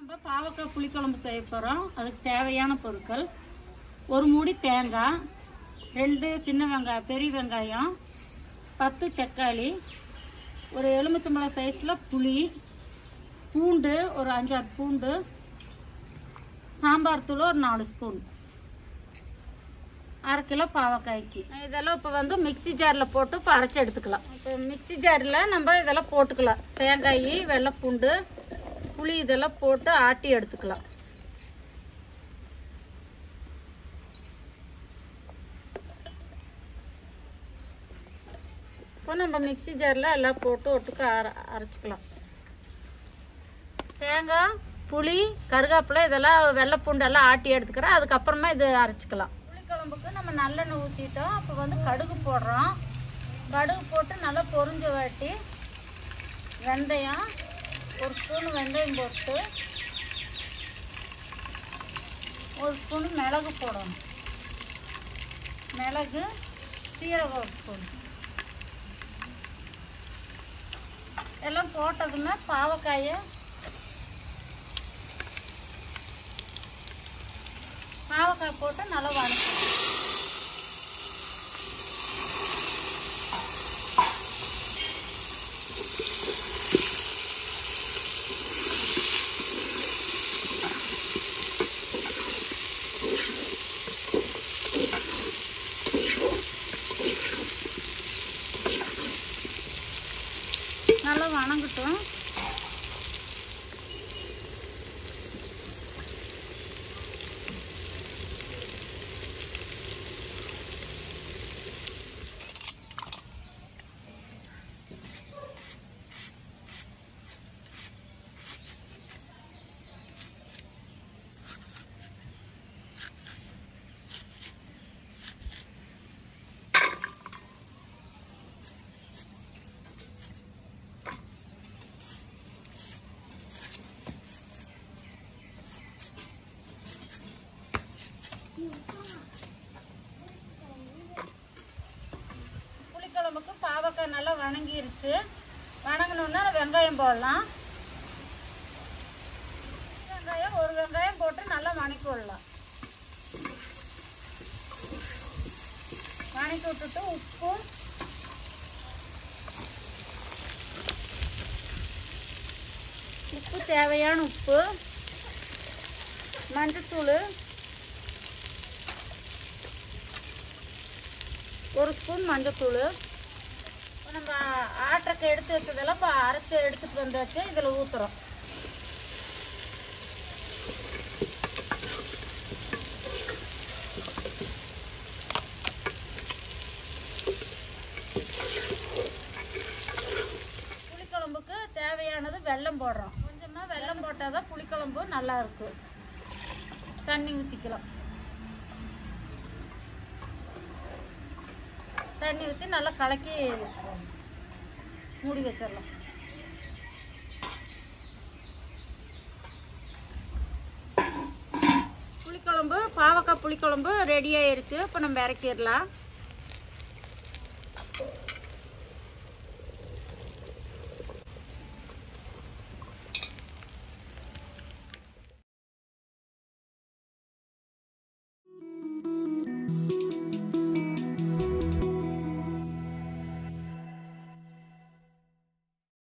நம்ம பாவக்காய் புளிக்குழம்பு செய்ய போகிறோம் அதுக்கு தேவையான பொருட்கள் ஒரு மூடி தேங்காய் ரெண்டு சின்ன வெங்காயம் பெரிய வெங்காயம் பத்து தக்காளி ஒரு எலுமிச்சம்பழம் சைஸில் புளி பூண்டு ஒரு அஞ்சாறு பூண்டு சாம்பார் தூள் ஒரு நாலு ஸ்பூன் அரை கிலோ பாவக்காய்க்கு இதெல்லாம் இப்போ வந்து மிக்ஸி ஜாரில் போட்டு இப்போ அரைச்சி எடுத்துக்கலாம் இப்போ மிக்ஸி ஜாரில் நம்ம இதெல்லாம் போட்டுக்கலாம் தேங்காய் வெள்ளைப்பூண்டு புளி இதெல்லாம் போட்டு ஆட்டி எடுத்துக்கலாம் இப்போ நம்ம மிக்ஸி ஜாரில் எல்லாம் போட்டு ஒட்டுக்க அர அரைச்சிக்கலாம் தேங்காய் புளி கருவேப்பிலை இதெல்லாம் வெள்ளைப்பூண்டு எல்லாம் ஆட்டி எடுத்துக்கிறேன் அதுக்கப்புறமா இது அரைச்சிக்கலாம் புளிக்குழம்புக்கு நம்ம நல்லெண்ணெய் ஊற்றிட்டோம் அப்போ வந்து கடுகு போடுறோம் கடுகு போட்டு நல்லா பொரிஞ்ச வாட்டி வெந்தயம் ஒரு ஸ்பூன் வெந்தயம் போட்டு ஒரு ஸ்பூன் மிளகு போடணும் மிளகு சீரகம் ஒரு ஸ்பூன் எல்லாம் போட்டதுன்னா பாவக்காயை பாவக்காய் போட்டு நல்லா வதக்கணும் நல்லா வணங்கட்டும் புளிக்குழம்புக்கு பாவக்காய் நல்லா வணங்கிருச்சு வணங்கினோன்னா வெங்காயம் போடலாம் வெங்காயம் ஒரு வெங்காயம் போட்டு நல்லா வணக்கி விடலாம் வணக்கி விட்டுட்டு உப்பு உப்பு தேவையான உப்பு மஞ்சத்தூள் ஒரு ஸ்பூன் மஞ்சத்தூள் இப்போ நம்ம ஆட்டருக்கு எடுத்து வச்சதெல்லாம் இப்போ அரைச்சி எடுத்துட்டு வந்தாச்சு இதில் ஊற்றுறோம் புளிக்குழம்புக்கு தேவையானது வெல்லம் போடுறோம் கொஞ்சமாக வெல்லம் போட்டால் தான் புளிக்குழம்பு நல்லா இருக்கும் தண்ணி ஊற்றிக்கலாம் தண்ணி ஊற்றி நல்லா கலக்கி வச்சுருவோம் மூடி வச்சிடலாம் புளிக்குழம்பு பாவக்காய் புளிக்குழம்பு ரெடி ஆயிருச்சு இப்போ நம்ம இறக்கிடலாம்